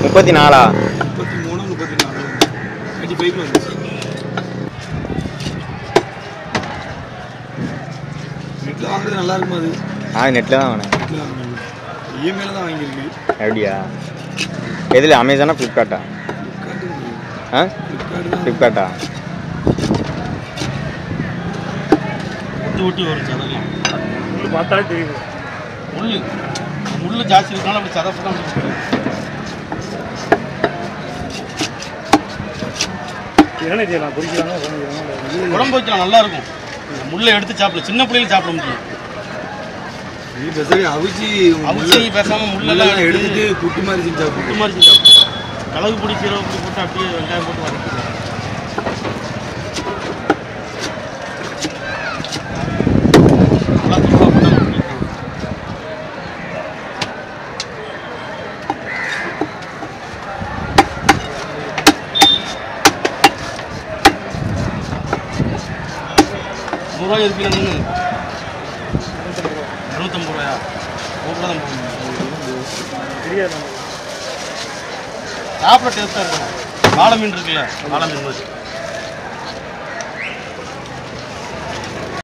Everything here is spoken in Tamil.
முப்பத்தி நாலா முப்பத்தி மூணு முப்பத்தி நாலு தேர்ட்டி ஃபைவ்ல வந்துச்சு நெட்டில் வாங்குறது நல்லா இருக்குமா அது ஆ நெட்டில் தான் வாங்கினேன் நெட்டில் வாங்கினது இஎம்ஐல தான் வாங்கியிருக்கு அப்படியா எதில் அமேசானா ஃப்ளிப்கார்ட்டா ஃப்ளிப்கார்ட்டு ஆ ஃப்ளிப்கார்ட் தான் ஃப்ளிப்கார்ட்டா ஒட்டி ஒட்டி வரும் சதெல்லாம் முள்ளு பார்த்தாலே தெரியுது முள்ளு முள்ளு ஜாஸ்தி இருக்கனால அப்படி சதப்பு தான் அப்படி இருக்கு. என்ன செய்யலாம் குறிக்கிறாங்க குழந்தைங்க குழம்பு வைக்கலாம் நல்லா இருக்கும் முள்ளை எடுத்து சாப்பிடலாம் சின்ன பிள்ளைகள் சாப்பிட முடியும் இது பெசரி அவிச்சு அவிச்சு பேசாம முள்ளெல்லாம் முள்ளெல்லாம் எடுத்துட்டு எடுத்துட்டு குட்டி மாதிரி செஞ்சு புட்டு சாப்பிட்டு மாதிரி செஞ்சு சாப்பிடலாம் கலகு பொடி சீரகம் பொடி போட்டு அப்படியே வெங்காயம் போட்டு வதக்கிக்கலாம் நல்லா தூக்கா போட்டு நம்ம குடிக்கலாம். நூறுரூவா இருப்பீங்க நின்று இரநூத்தம்பது ரூபாயா நூறு ரூபா தான் போகணும் தெரியாது நமக்கு. சாப்பிட டேஸ்ட்டாக இருக்கும் வாழை மீன் இருக்குல்ல வாழை மீன் மாதிரி